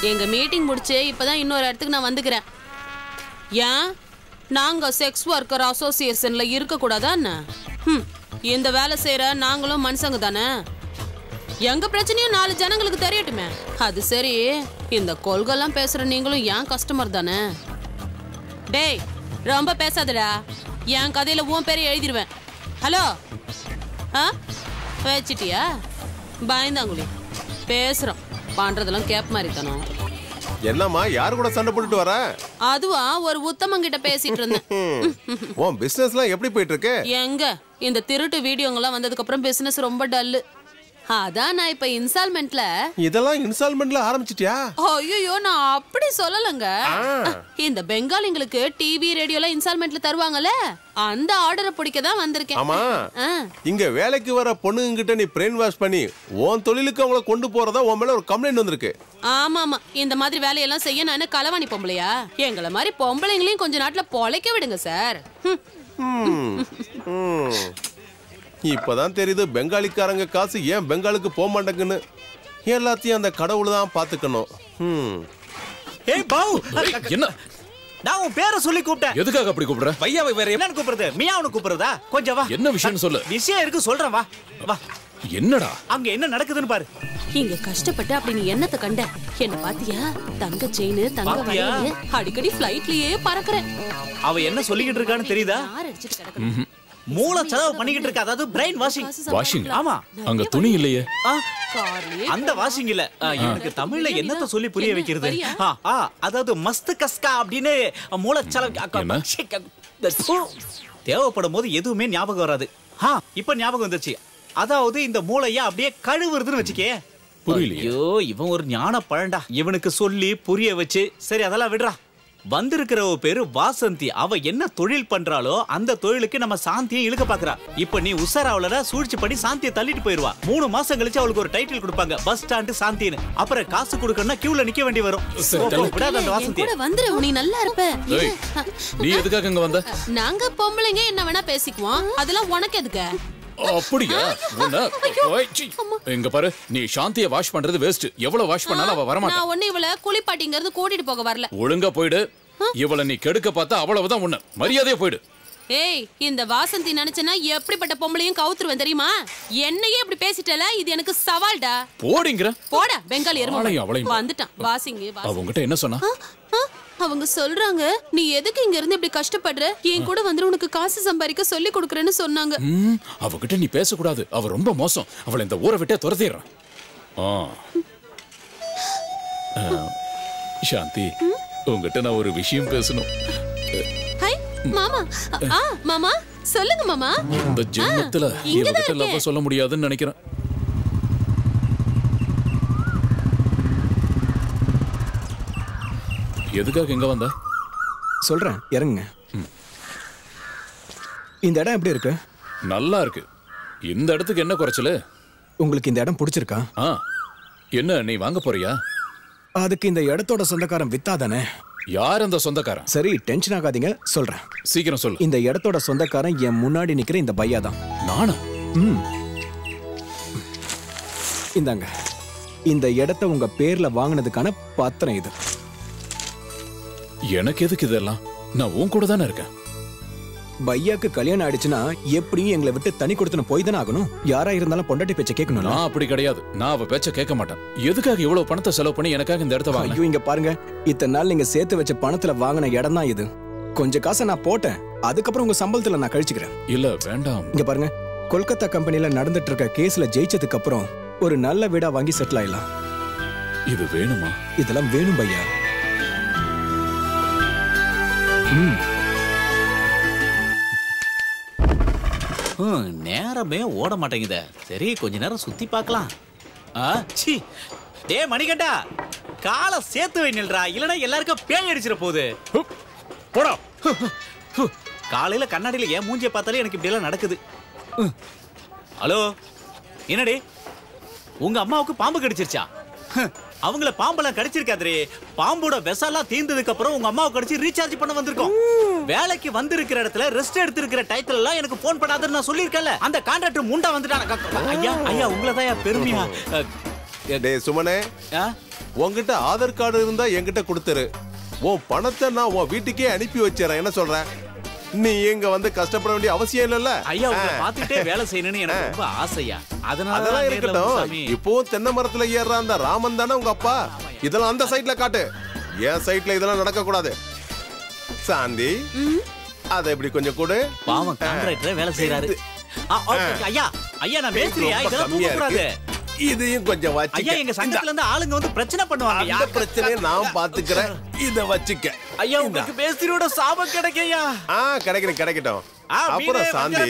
எங்க மீட்டிங் முடிச்சு இப்பதான் இன்னொரு இடத்துக்கு நான் வந்துக்கிறேன் ஏன் நாங்க செக்ஸ் ஒர்க்கர் அசோசியேஷன்ல இருக்க கூடாதா என்ன ஹம், இந்த வேலை செய்யற நாங்களும் மனுஷங்க தானே எங்க பிரச்சனையும் நாலு ஜனங்களுக்கு தெரியட்டுமே அது சரி இந்த கொள்கைலாம் பேசுற நீங்களும் ஏன் கஸ்டமர் தானே டேய் ரொம்ப பேசாதடா என் கதையில உன் பேரை எழுதிடுவேன் ஹலோ ஆ வச்சிட்டியா பயந்தாங்குழி பேசுறோம் பண்றதெல்லாம் கேப் மாதிரி தானோ என்னம்மா யாரு கூட சண்டை போட்டுட்டு வர அதுவா ஒரு உத்தமங்கிட்ட பேசிட்டு இருந்தேன் உன் பிசினஸ்லாம் எப்படி போயிட்டு இருக்கு எங்க இந்த திருட்டு வீடியோங்கெல்லாம் வந்ததுக்கு அப்புறம் பிசினஸ் ரொம்ப டல்லு அதான் நான் இப்ப இன்ஸ்டால்மெண்ட்ல இதெல்லாம் இன்ஸ்டால்மெண்ட்ல ஆரம்பிச்சிட்டியா ஐயோ நான் அப்படி சொல்லலங்க இந்த பெங்காலிங்களுக்கு டிவி ரேடியோல இன்ஸ்டால்மெண்ட்ல தருவாங்கல்ல அந்த ஆர்டரை பிடிக்க தான் வந்திருக்கேன் ஆமா ஆ, இங்க வேலைக்கு வர பொண்ணுங்க கிட்ட நீ பிரெயின் வாஷ் பண்ணி உன் தொழிலுக்கு அவங்கள கொண்டு போறதா உன் மேல ஒரு கம்ப்ளைண்ட் வந்திருக்கு ஆமா ஆமா இந்த மாதிரி வேலையெல்லாம் செய்ய நான் என்ன களவாணி பொம்பளையா எங்களை மாதிரி பொம்பளைங்களையும் கொஞ்ச நாட்டுல பொழைக்க விடுங்க சார் ஹம். ம். ம். இப்பதான் தெரியுது பெங்காலிக்காரங்க காசு ஏன் பெங்காலுக்கு போக மாட்டேங்குன்னு எல்லாத்தையும் அந்த கடவுள் தான் பாத்துக்கணும் ம். ஏய் பாவு என்ன நான் உன் பேரை சொல்லி கூப்பிட்டேன் எதுக்காக அப்படி கூப்பிடுற பையாவை வேற என்னன்னு கூப்பிடுறது மியாவுன்னு கூப்பிடுறதா கொஞ்சம் வா என்ன விஷயம்னு சொல்லு. விஷயம் இருக்கு சொல்றேன் வா வா என்னடா அங்க என்ன நடக்குதுன்னு பாரு இங்க கஷ்டப்பட்டு அப்படி நீ என்னத்தை கண்ட என்ன பாத்தியா தங்க செயின் தங்க பாத்தியா? வளையல் அடிக்கடி ஃபிளைட்லயே பறக்குறேன் அவ என்ன சொல்லிக்கிட்டு இருக்கான்னு தெரியுதா யார் அடிச்சிட்டு கிடக்குறேன் மூளை செலவு பண்ணிக்கிட்டு இருக்கா அதாவது பிரெயின் வாஷிங் வாஷிங் ஆமா அங்க துணி இல்லையே ஆ, கார்லயே அந்த வாஷிங் இல்ல ஆ, இவனுக்கு தமிழ்ல என்னத்த சொல்லி புரிய என்ன, வைக்கிறது வரியா? ஆ, ஆ, அதாவது மஸ்து கஸ்கா அப்படின்னு மூளை செலவு என்ன? தேவைப்படும் போது எதுவுமே ஞாபகம் வராது ஆ இப்ப ஞாபகம் வந்துச்சு அதாவது இந்த மூளைய அப்படியே கழுவுறதுன்னு வச்சுக்கே புரியலையே ஐயோ இவன் ஒரு ஞான பழண்டா இவனுக்கு சொல்லி புரிய வச்சு சரி அதெல்லாம் விடுறா வந்திருக்கிறவ பேரு வாசந்தி அவ என்ன தொழில் பண்றாளோ அந்த தொழிலுக்கு நம்ம சாந்தியை இழுக்க பாக்குறா இப்ப நீ உஷாராவலடா சூழ்ச்சி பண்ணி சாந்தியை தள்ளிட்டு போயிருவா மூணு மாசம் கழிச்சு அவளுக்கு ஒரு டைட்டில் கொடுப்பாங்க பஸ் ஸ்டாண்டு சாந்தின்னு அப்புறம் காசு கொடுக்கணும்னா கியூல நிக்க வேண்டி வரும் சரி, போ, போ, தள்ளு. விடாத அந்த என் வாசந்தியை கூட வந்துரு நீ நல்லா இருப்ப ஏய், நீ எதுக்காக இங்க வந்த நாங்க பொம்பளைங்க என்ன வேணா பேசிக்குவோம் அதெல்லாம் உனக்கு எதுக்கு அப்படியா உன்ன ஓய், சீ. இங்க பாரு நீ சாந்திய வாஷ் பண்றது வேஸ்ட் எவ்வளவு வாஷ் பண்ணாலும் அவ வரமாட்டா நான் ஒண்ணு இவள குளிப்பாட்டிங்கிறது கூட்டிட்டு போக வரல ஒழுங்கா போயிடு இவள நீ கெடுக்க பார்த்தா அவ்வளவுதான் உன்ன மரியாதையா போயிடு ஏய் இந்த வாசந்தி நினைச்சனா எப்படிப்பட்ட பொம்பளையும் கவுத்துருவேன் தெரியுமா என்னையே இப்படி பேசிட்டல இது எனக்கு சவால்டா போடிங்கிற போடா பெங்காலி அவளையும் எருமை அவளையும் வந்துட்டான் வாசிங்க வாசி. அவங்கிட்ட என்ன சொன்னா ஆ, ஆ, அவங்க சொல்றாங்க நீ எதுக்கு இங்க இருந்து இப்படி கஷ்டப்படுற என் கூட வந்து உனக்கு காசு சம்பாதிக்க சொல்லி கொடுக்குறேன்னு சொன்னாங்க ம், அவகிட்ட நீ பேசக்கூடாது அவ ரொம்ப மோசம் அவளை இந்த ஊரை விட்டே துரத்திடுறான் ஆ. ஆ, சாந்தி உங்ககிட்ட நான் ஒரு விஷயம் பேசணும் ஹாய் மாமா ஆ மாமா சொல்லுங்க மாமா இந்த ஜென்மத்துல இங்கதான் இவகிட்ட லவ் இருக்கேன். சொல்ல முடியாதுன்னு நினைக்கிறேன் எதுக்காக எங்க வந்த சொல்றேன் இறங்குங்க இந்த இடம் எப்படி இருக்கு நல்லா இருக்கு இந்த இடத்துக்கு என்ன குறைச்சலு உங்களுக்கு இந்த இடம் பிடிச்சிருக்கா ஆ என்ன நீ வாங்க போறியா அதுக்கு இந்த இடத்தோட சொந்தக்காரன் வித்தா தானே யார் அந்த சொந்தக்காரன் சரி டென்ஷன் ஆகாதீங்க சொல்றேன் சீக்கிரம் சொல்லு இந்த இடத்தோட சொந்தக்காரன் என் முன்னாடி நிக்கிற இந்த பையா தான் நானா ம் இந்தாங்க இந்த இடத்த உங்க பேர்ல வாங்கினதுக்கான பத்திரம் இது எனக்கு எதுக்கு இதெல்லாம் நான் உன் கூட தானே இருக்கேன் பையாக்கு கல்யாணம் ஆயிடுச்சுன்னா எப்படியும் எங்களை விட்டு தனி கொடுத்துன்னு போய் தானே ஆகணும் யாரா இருந்தாலும் பொண்டாட்டி பேச்ச கேட்கணும்ல நான் அப்படி கிடையாது நான் அவ பேச்ச கேட்க மாட்டேன் எதுக்காக இவ்வளவு பணத்தை செலவு பண்ணி எனக்காக இந்த இடத்த வாங்க ஐயோ இங்க பாருங்க இத்தனை நாள் நீங்க சேர்த்து வச்ச பணத்துல வாங்கின இடம் தான் இது கொஞ்சம் காசை நான் போட்டேன் அதுக்கப்புறம் உங்க சம்பளத்துல நான் கழிச்சுக்கிறேன் இல்ல வேண்டாம் இங்க பாருங்க கொல்கத்தா கம்பெனில நடந்துட்டு இருக்க கேஸ்ல ஜெயிச்சதுக்கு அப்புறம் ஒரு நல்ல வீடா வாங்கி செட்டில் ஆயிடலாம் இது வேணுமா இதெல்லாம் வேணும் பையா ம் ஹம், நேரமே ஓட மாட்டேங்குதே சரி கொஞ்ச நேரம் சுத்தி பார்க்கலாம் ஆ சி டே மணிகண்டா காலை சேர்த்து வை நில்றா இல்லனா எல்லாருக்கும் பேய் அடிச்சிட போகுது போடா ஹு, காலையில கண்ணாடியில ஏன் மூஞ்சிய பார்த்தாலே எனக்கு இப்படி எல்லாம் நடக்குது ஹம். ஹலோ என்னடி உங்க அம்மாவுக்கு பாம்பு கடிச்சிருச்சா ஹம், அவங்கள பாம்பெல்லாம் கடிச்சிருக்காதே பாம்போட விஷெல்லாம் தீர்ந்ததுக்கு அப்புறம் உங்க அம்மாவை கடிச்சு ரீசார்ஜ் பண்ண வந்திருக்கோம் வேலைக்கு வந்திருக்கிற இடத்துல ரெஸ்ட் எடுத்திருக்கிற டைத்துல எல்லாம் எனக்கு போன் பண்ணாதன்னு நான் சொல்லியிருக்கேன்ல அந்த கான்ட்ராக்டர் முண்டா வந்துட்டான் ஐயா ஐயா உங்களை தான் பெருமையா அஹ், டேய் சுமனே ஆ? உன்கிட்ட ஆதார் கார்டு இருந்தா என்கிட்ட கொடுத்துரு உன் பணத்தை நான் உன் வீட்டுக்கே அனுப்பி வச்சிடறேன் என்ன சொல்ற நீ இங்க வந்து கஷ்டப்பட வேண்டிய அவசியம் இல்லைல்ல ஐயா உங்களை பார்த்துட்டே வேலை செய்யணும்னு எனக்கு ரொம்ப ஆசையா அதனால அதெல்லாம் தான் நேர்ல வந்து இருக்கட்டும் சாமி. இப்போ தென்னை மரத்துல ஏறுற அந்த ராமன் தானே உங்க அப்பா இதெல்லாம் அந்த சைட்ல காட்டு என் சைட்ல இதெல்லாம் நடக்க கூடாது சாந்தி அதை இப்படி கொஞ்சம் கொடு பாவம் கான்ட்ராக்டர் வேலை செய்யறாரு ஆ, ஓகே, ஓகே. ஐயா ஐயா நான் பேசுறியா ரொம்ப இதெல்லாம் கம்மியா தூக்க கூடாது இருக்கு இதையும் கொஞ்சம் ஐயா வச்சுக்க எங்க சங்கத்துல இருந்து ஆளுங்க வந்து பிரச்சனை பண்ணுவாங்க அந்த ஐயா பிரச்சனையை நான் பாத்துக்கிறேன் இத வச்சுக்க ஐயா உங்களுக்கு பேசுறோட சாபம் கிடைக்கையா ஆ கிடைக்கணும் கிடைக்கட்டும் அப்புறம் சாந்தி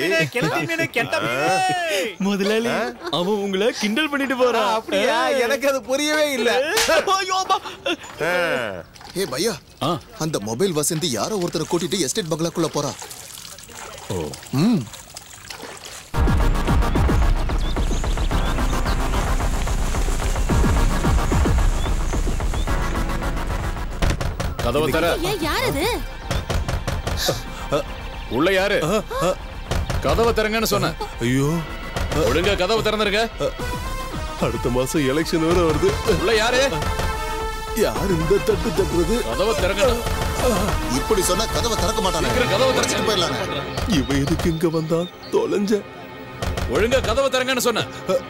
முதலாளி அவன் உங்களை கிண்டல் பண்ணிட்டு ஆ, போறான் அப்படியா எனக்கு அது புரியவே இல்ல ஆ. ஏ பையா ஆ. அந்த மொபைல் வசந்தி யாரோ ஒருத்தரை கூட்டிட்டு எஸ்டேட் பங்களாக்குள்ள போறா ஓ ம் கதவை தர ஏன் யார் அது உள்ள யாரு கதவை திறங்கன்னு சொன்னேன் ஐயோ ஒழுங்கா கதவை திறந்துருங்க அடுத்த மாசம் எலெக்ஷன் வேற வருது உள்ள யாரு யார் இந்த தட்டு தட்டுறது கதவை திறங்கணும் இப்படி சொன்னா கதவை திறக்க மாட்டானே சீக்கிரம் கதவை திறச்சிட்டு திறங்க போயிடலானே இவன் எதுக்கு இங்க வந்தான் தொலைஞ்ச ஒழுங்கா கதவை திறங்கன்னு சொன்னேன்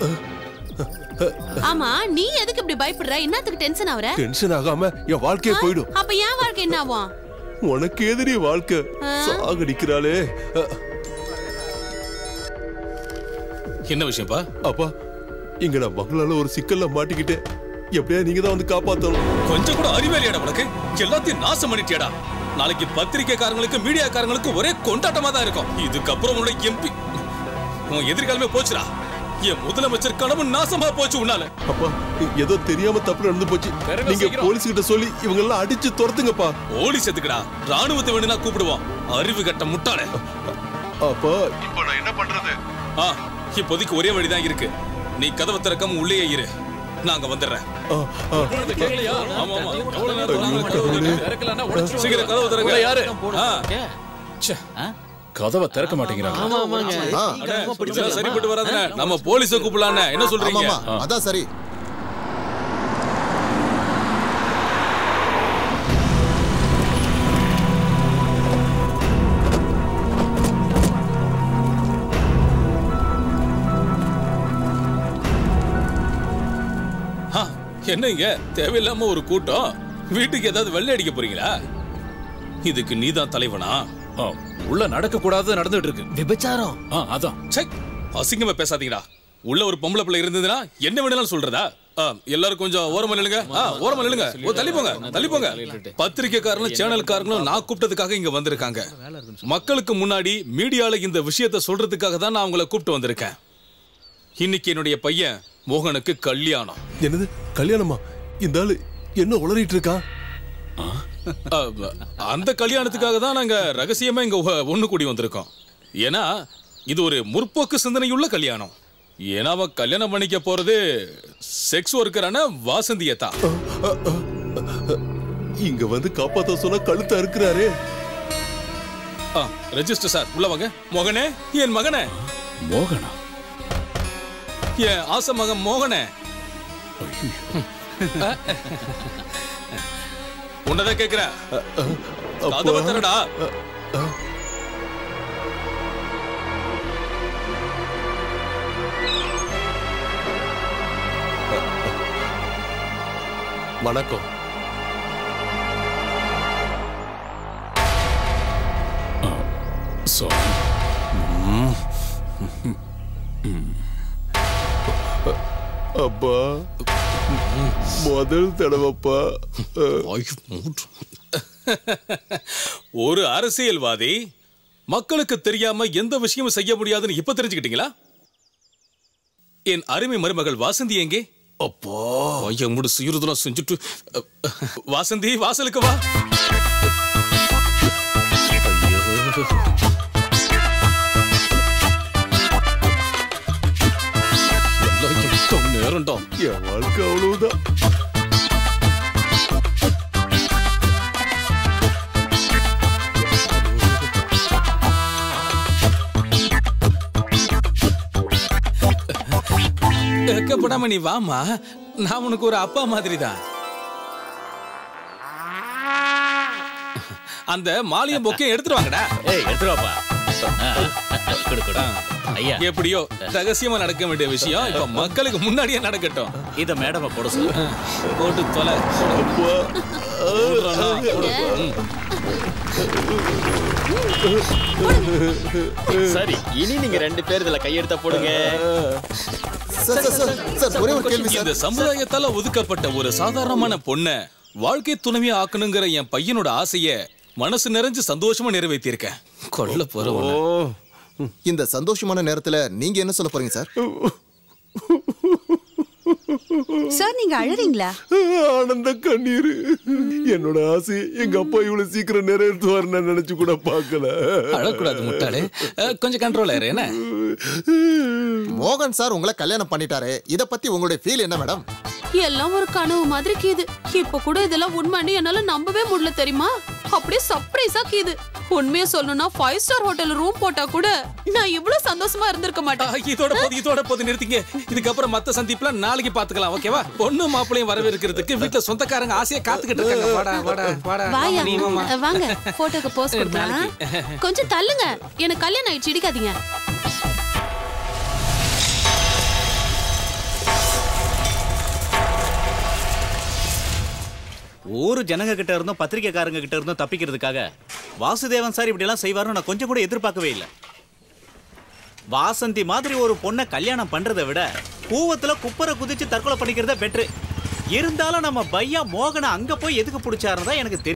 ஆமா நீ எதுக்கு இப்படி பயப்படுற என்னத்துக்கு டென்ஷன் ஆவற டென்ஷன் ஆகாம என் வாழ்க்கையே போயிடும் அப்ப என் வாழ்க்கை என்ன ஆகும் உனக்கு எதிரி வாழ்க்கை சாகடிக்கிறாளே அ, என்ன விஷயம்ப்பா அப்பா இங்க நான் பங்களால ஒரு சிக்கல்ல மாட்டிக்கிட்டேன் எப்படியா நீங்க தான் வந்து காப்பாத்தணும் கொஞ்சம் கூட அறிவேலையாடா உனக்கு எல்லாத்தையும் நாசம் பண்ணிட்டியாடா நாளைக்கு பத்திரிக்கைக்காரங்களுக்கு மீடியாக்காரங்களுக்கு ஒரே கொண்டாட்டமா தான் இருக்கும் இதுக்கப்புறம் உன்னோட எம்பி உன் எதிர்காலமே போச்சுடா என் முதலமைச்சர் கனவு நாசமா போச்சு உன்னால அப்பா ஏதோ தெரியாம தப்பு நடந்து போச்சு வேறங்க நீங்க சீக்கிரம். போலீஸ் கிட்ட சொல்லி இவங்க எல்லாம் அடிச்சு துரத்துங்கப்பா ஓடி செத்துக்கடா ராணுவத்தை வேணும்னா கூப்பிடுவோம் அறிவு கட்ட முட்டாளே அப்பா இப்ப நான் என்ன பண்றது ஆ இப்போதைக்கு ஒரே வழிதான் இருக்கு நீ கதவை திறக்காம உள்ளேயே இரு நாங்க வந்துடுறேன் ஆ, ஆ. கேட்கலையா? ஆமா ஆமா எவ்வளவு நேரம் நாங்க கதவை திறக்க- திறக்கலைன்னா உடைச்சிருவோம். சீக்கிரம் கதவை திறங்க. உள்ள யாரு போடுங்க. ஆ. ச்சே, கதவை திறக்க மாட்டேங்கிறாங்க ஆ அண்ணே, இதெல்லாம் சரிப்பட்டு வராதுண்ணே நம்ம போலீஸை கூப்பிடலாண்ணே என்ன சொல்றீங்க ஆமாமா அதான் சரி ஆ, என்னங்க தேவையில்லாம ஒரு கூட்டம் வீட்டுக்கு ஏதாவது வெள்ளை அடிக்க போறீங்களா இதுக்கு நீதான் தலைவனா ஆ, உள்ள நடக்க கூடாது நடந்துட்டு இருக்கு விபச்சாரம் ஆ, அதான் சை அசிங்கமா பேசாதீங்கடா உள்ள ஒரு பொம்பளை பிள்ளை இருந்ததுன்னா என்ன வேணாலும் சொல்றதா ஆ, எல்லாரும் கொஞ்சம் ஓரமா நில்லுங்க ஆ, ஓரமா நில்லுங்க ஓ, தள்ளி போங்க தள்ளி போங்க பத்திரிக்கைக்காரங்களும் சேனல்காரங்களும் நான் கூப்பிட்டதுக்காக இங்க வந்திருக்காங்க மக்களுக்கு முன்னாடி மீடியால இந்த விஷயத்த சொல்றதுக்காக தான் நான் உங்களை கூப்பிட்டு வந்திருக்கேன் இன்னைக்கு என்னுடைய பையன் மோகனுக்கு கல்யாணம் என்னது கல்யாணமா இந்த ஆளு என்ன உளறிட்டு இருக்கா அ, அந்த கல்யாணத்துக்காக தான் நாங்க ரகசியமா இங்க ஒ- ஒண்ணு கூடி வந்திருக்கோம் ஏன்னா இது ஒரு முற்போக்கு சிந்தனையுள்ள கல்யாணம் ஏன்னா அவன் கல்யாணம் பண்ணிக்க போறது செக்ஸ் ஒர்க்கரான வாசந்தியை தான் இங்க வந்து காப்பாத்த சொன்னா கழுத்தா இருக்கிறாரே ரெஜிஸ்டர் சார் உள்ள வாங்க மோகனே என் மகனே மோகனா என் ஆசை மகன் மோகனே உன்னதான் கேக்குறேன் கதவை திறடா வணக்கம் சாரி அப்பா முதல் தடவைப்பா ஒரு அரசியல்வாதி மக்களுக்கு தெரியாம எந்த விஷயமும் செய்ய முடியாதுன்னு இப்ப தெரிஞ்சுக்கிட்டீங்களா என் அருமை மருமகள் வாசந்தி எங்கே அப்பா ஐயா முடு சீருதெல்லாம் செஞ்சுட்டு அ, வாசந்தி வாசலுக்கு வா ஐயோ. எல்லாம் எத்தனை நேரம்டா என் வாழ்க்கை அவ்வளவுதான் வெக்கப்படாம நீ வாமா நான் உனக்கு ஒரு அப்பா மாதிரி தான் அந்த மாலையும் பொக்கையும் எடுத்துட்டு வாங்கடா ஏய் எடுத்துட்டு வாப்பா ஆ, கொடு கொடு ஐயா எப்படியோ ரகசியமா நடக்க வேண்டிய விஷயம் இப்ப மக்களுக்கு முன்னாடியே நடக்கட்டும் இத மேடம போட சொல்லு போட்டு தொலை போடுறானா? போடு. ம். சரி இனி நீங்க ரெண்டு பேர் இதுல கையெடுத்த போடுங்க சார் சார் சார் சார் ஒரே ஒரு கேள்வி சார் இந்த சமுதாயத்தால ஒதுக்கப்பட்ட ஒரு சாதாரணமான பொண்ண வாழ்க்கை துணைவியா ஆக்கணுங்கிற என் பையனோட ஆசைய மனசு நிறைஞ்சு சந்தோஷமா நிறைவேற்றியிருக்கேன் கொல்ல போற உன்னை. இந்த சந்தோஷமான நேரத்துல நீங்க என்ன சொல்ல போறீங்க சார் சார் நீங்க அழறீங்களா ஆனந்த கண்ணீர் என்னோட ஆசை எங்க அப்பா இவ்வளவு சீக்கிரம் நிறைவேற்றுவார் நான் நினைச்சு கூட பார்க்கல அழக்கூடாது முட்டாளே அஹ், கொஞ்சம் கண்ட்ரோல் ஆயிரு என்ன மோகன் சார் உங்களை கல்யாணம் பண்ணிட்டாரு இத பத்தி உங்களுடைய ஃபீல் என்ன மேடம் எல்லாம் ஒரு கனவு மாதிரி கீது இப்ப கூட இதெல்லாம் உண்மைன்னு என்னால நம்பவே முடியல தெரியுமா அப்படியே சர்ப்ரைஸா கீது உண்மையா சொல்லணும்னா ஃபைவ் ஸ்டார் ஹோட்டல் ரூம் போட்டா கூட நான் இவ்வளவு சந்தோஷமா இருந்திருக்க மாட்டேன் அஹ், இதோட போது இதோட போது நிறுத்திங்க இதுக்கப்புறம் மத்த சந்திப்புல நாளைக்கு பாத்துக்கலாம் ஓகேவா பொண்ணு மாப்பிளையும் வரவேற்கிறதுக்கு வீட்டுல சொந்தக்காரங்க ஆசையா காத்துக்கிட்டு இருக்காங்க வாடா வாடா வாடா வாயா நீ வாம்மா. அஹ், வாங்க போட்டோக்கு போஸ்ட் கொடுக்கலாம் கொஞ்சம் தள்ளுங்க எனக்கு கல்யாணம் ஆயிடுச்சு இடிக்காதீங்க ஊரு ஜனங்க கிட்ட இருந்தும் பத்திரிக்கைக்காரங்க கிட்ட இருந்தும் தப்பிக்கிறதுக்காக வாசுதேவன் சார் இப்படி எல்லாம் செய்வாருன்னு நான் கொஞ்சம் கூட எதிர்பார்க்கவே இல்லை வாசந்தி மாதிரி ஒரு பொண்ணை கல்யாணம் பண்றதை விட கூவத்துல குப்பரை குதிச்சு தற்கொலை பண்ணிக்கிறத பெட்ரு இருந்தாலும் நம்ம பையா மோகனை அங்க போய் எதுக்கு பிடிச்சாருன்னு தான் எனக்கு தெரியும்